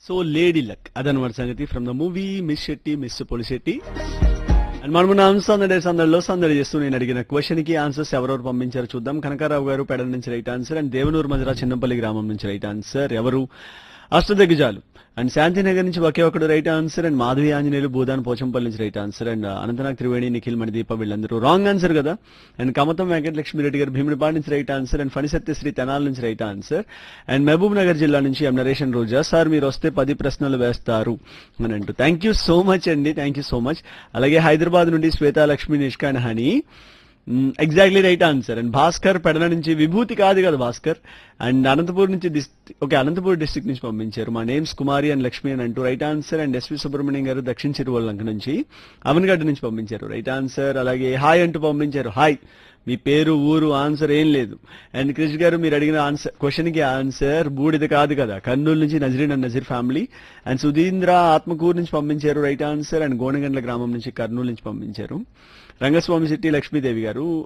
so lady luck అదనమాట సంగతి from the movie miss Shetty miss Polishetty and మనం ఉన్న సందడి సందడిలో సందడి చేస్తూ నేను అడిగిన క్వశ్చన్ కి ఆన్సర్స్ ఎవరెవరు పంపించారు చూద్దాం కనకారావు గారు పెడల నుంచి right answer and Devanur Madhura Chinnapalli గ్రామం నుంచి రైట్ ఆన్సర్ ఎవరు అష్టదిగ్గజాలు అండ్ శాంతినగర్ నుంచి ఒకే ఒకడు right answer and Madhavi Anjaneyulu Bhoodan Pochampally నుంచి right answer and Ananthnag Triveni Nikhil Manideepa వీళ్ళందరూ రాంగ్ ఆన్సర్ కదా అండ్ కమతం వెంకటలక్ష్మి రెడ్డి గారు భీముడిపాడు నుంచి right answer and Phanisatyasri Tenali నుంచి right answer and Mahabubnagar జిల్లా నుంచి ఎం నరేషన్ రోజా సార్ మీరు వస్తే పది ప్రశ్నలు వేస్తారు అని అంటూ థ్యాంక్ యూ సో మచ్ అండి థ్యాంక్ యూ సో మచ్ అలాగే హైదరాబాద్ నుండి శ్వేతా లక్ష్మి నిష్కాన్ honey exactly right answer and Bhaskar Pedala నుంచి విభూతి కాదు కదా భాస్కర్ అండ్ అనంతపూర్ నుంచి ఓకే అనంతపూర్ డిస్ట్రిక్ట్ నుంచి పంపించారు మా నేమ్స్ కుమారి అండ్ లక్ష్మి అని అంటూ right answer and SV Subrahmanyam గారు దక్షిణ చిరువల్లంక నుంచి అవన్గడ్డ నుంచి పంపించారు రైట్ ఆన్సర్ అలాగే హాయ్ అంటూ పంపించారు హాయ్ మీ పేరు ఊరు ఆన్సర్ ఏం లేదు అండ్ క్రిష్ గారు మీరు అడిగిన ఆన్సర్ క్వశ్చన్ కి ఆన్సర్ బూడిద కాదు కదా కర్నూలు నుంచి Nazreen and Nazeer family and Sudheendra Atmakur నుంచి పంపించారు రైట్ ఆన్సర్ అండ్ గోనగండ్ల గ్రామం నుంచి కర్నూలు నుంచి పంపించారు రంగస్వామి శెట్టి లక్ష్మీదేవి గారు